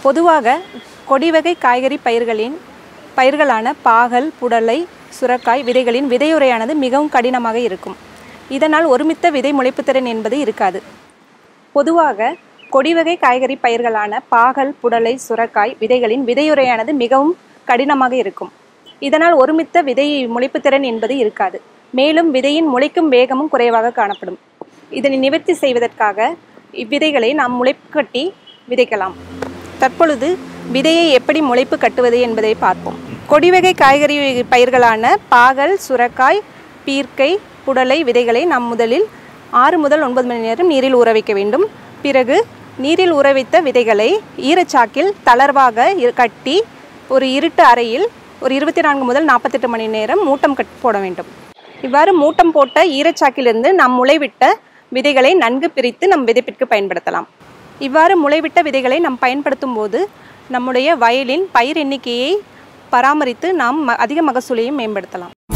பொதுவாக கொடிவகை காய்கறி பயிர்களின் பயிர்களான பாகல் புடலை சுரக்காய் விதைகளின் விதையுறையானது மிகவும் கடினமாக இருக்கும் இதனால் ஒருமித்த விதை முளைப்புத்திறன் என்பது இருக்காது பொதுவாக கொடிவகை காய்கறி பயிர்களான பாகல் புடலை சுரக்காய் விதைகளின் விதையுறையானது மிகவும் கடினமாக இருக்கும் இதனால் ஒருமித்த விதை முளைப்புத்திறன் என்பது இருக்காது மேலும் விதையின் முளைக்கும் வேகமும் குறைவாக காணப்படும் இதனை நிவர்த்தி செய்வதற்காக இவ்விதைகளை நாம் முளைப்பு கட்டி விதைக்கலாம் தற்பொழுது விதையை எப்படி முளைப்பு கட்டுவது என்பதை பார்ப்போம் கொடிவகை காய்கறி பயிர்களான பாகல் சுரக்காய் பீர்க்கை புடலை விதைகளை நாம் முதலில் ஆறு முதல் ஒன்பது மணி நேரம் நீரில் ஊற வைக்க வேண்டும் பிறகு நீரில் ஊற வைத்த விதைகளை ஈரச்சாக்கில் தளர்வாக இரு- கட்டி ஒரு இருட்டு அறையில் ஒரு இருபத்தி நான்கு முதல் நாற்பத்தெட்டு மணி நேரம் மூட்டம் கட் போட வேண்டும் இவ்வாறு மூட்டம் போட்ட ஈரச்சாக்கிலிருந்து நாம் முளைவிட்ட விதைகளை நன்கு பிரித்து நம் விதைப்பிற்கு பயன்படுத்தலாம் இவ்வாறு முளைவிட்ட விதைகளை நாம் பயன்படுத்தும் போது நம்முடைய வயலின் பயிர் எண்ணிக்கையை பராமரித்து நாம் ம- அதிக மகசூலையும் மேம்படுத்தலாம்